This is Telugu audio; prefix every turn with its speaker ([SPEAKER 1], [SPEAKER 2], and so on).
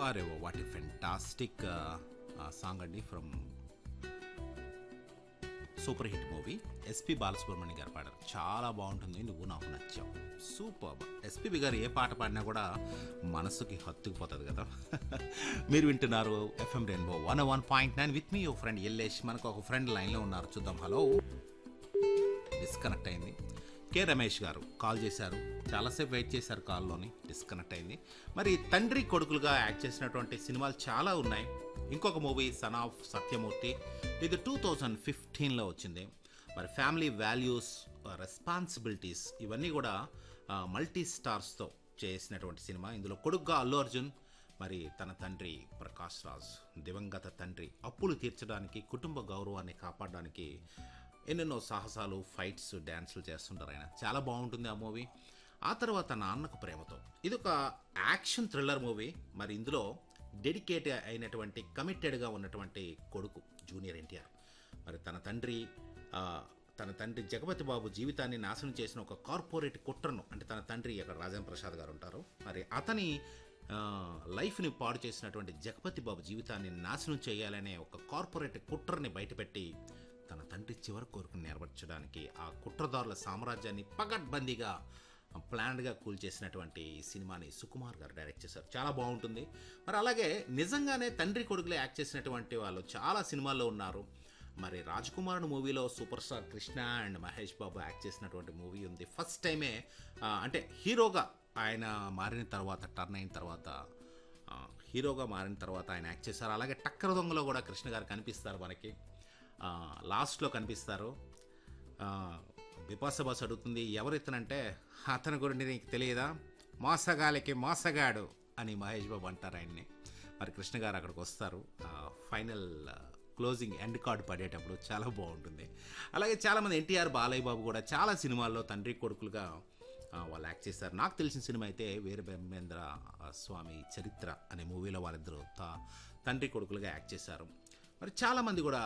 [SPEAKER 1] అరే వాట్ ఏ ఫెంటాస్టిక్ సాంగ్ అండి from super hit movie S P Balasubrahmanyam గారు పాడారు చాలా బాగుంటుంది నువ్వు నాకు నచ్చావు సూపర్ ఎస్పీబి గారు ఏ పాట పాడినా కూడా మనసుకి హత్తుకుపోతుంది కదా మీరు వింటున్నారు FM rainbow one one point nine with me ఓ ఫ్రెండ్ ఎల్లేష్ మనకు ఒక ఫ్రెండ్ లైన్లో ఉన్నారు చూద్దాం హలో డిస్కనెక్ట్ అయింది కె రమేష్ గారు కాల్ చేశారు చాలాసేపు వెయిట్ చేశారు కాల్లోని డిస్కనెక్ట్ అయింది మరి తండ్రి కొడుకులుగా యాక్ట్ చేసినటువంటి సినిమాలు చాలా ఉన్నాయి ఇంకొక మూవీ సన్ ఆఫ్ సత్యమూర్తి ఇది టూ థౌజండ్ ఫిఫ్టీన్లో వచ్చింది మరి ఫ్యామిలీ వాల్యూస్ రెస్పాన్సిబిలిటీస్ ఇవన్నీ కూడా మల్టీ స్టార్స్తో చేసినటువంటి సినిమా ఇందులో కొడుకుగా అల్లు అర్జున్ మరి తన తండ్రి ప్రకాష్ రాజ్ దివంగత తండ్రి అప్పులు తీర్చడానికి కుటుంబ గౌరవాన్ని కాపాడడానికి ఎన్నెన్నో సాహసాలు ఫైట్స్ డ్యాన్సులు చేస్తుంటారు ఆయన చాలా బాగుంటుంది ఆ మూవీ ఆ తర్వాత నాన్నకు ప్రేమతో ఇది ఒక యాక్షన్ థ్రిల్లర్ మూవీ మరి ఇందులో డెడికేట్ అయినటువంటి కమిటెడ్గా ఉన్నటువంటి కొడుకు జూనియర్ ఎన్టీఆర్ మరి తన తండ్రి ఆ, తన తండ్రి జగపతి బాబు జీవితాన్ని నాశనం చేసిన ఒక కార్పొరేట్ కుట్రను అంటే తన తండ్రి అక్కడ రాజేంద్ర ప్రసాద్ గారు ఉంటారు మరి అతని ఆ, లైఫ్ని పాడు చేసినటువంటి జగపతి బాబు జీవితాన్ని నాశనం చేయాలనే ఒక కార్పొరేట్ కుట్రని బయటపెట్టి తన తండ్రి చివరి కోరికను నెరవేర్చడానికి ఆ కుట్రదారుల సామ్రాజ్యాన్ని పగడ్బందీగా ప్లాన్డ్గా కూల్ చేసినటువంటి ఈ సినిమాని సుకుమార్ గారు డైరెక్ట్ చేశారు చాలా బాగుంటుంది మరి అలాగే నిజంగానే తండ్రి కొడుకులే యాక్ట్ చేసినటువంటి వాళ్ళు చాలా సినిమాల్లో ఉన్నారు మరి రాజ్ కుమార్ మూవీలో super star Krishna and Mahesh Babu act చేసినటువంటి మూవీ ఉంది ఫస్ట్ టైమే ఆ, అంటే హీరోగా ఆయన మారిన తర్వాత టర్న్ అయిన తర్వాత ఆ, హీరోగా మారిన తర్వాత ఆయన యాక్ట్ చేశారు అలాగే టక్కర దొంగలో కూడా కృష్ణ గారు కనిపిస్తారు మనకి ఆ, లాస్ట్లో కనిపిస్తారు ఆ, బిపాస బాస్ అడుగుతుంది ఎవరు ఇతనంటే అతని గురించి నీకు తెలియదా మోసగాలికి మోసగాడు అని మహేష్ బాబు అంటారు ఆయన్ని మరి కృష్ణ గారు అక్కడికి వస్తారు ఆ, ఫైనల్ ఆ, క్లోజింగ్ ఎండ్ కార్డ్ పడేటప్పుడు చాలా బాగుంటుంది అలాగే చాలామంది ఎన్టీఆర్ బాలయ్య బాబు కూడా చాలా సినిమాల్లో తండ్రి కొడుకులుగా ఆ, వాళ్ళు యాక్ట్ చేశారు నాకు తెలిసిన సినిమా అయితే వీర బ్రహ్మేంద్ర ఆ, స్వామి చరిత్ర అనే మూవీలో వాళ్ళిద్దరూ తా తండ్రి కొడుకులుగా యాక్ట్ చేశారు మరి చాలామంది కూడా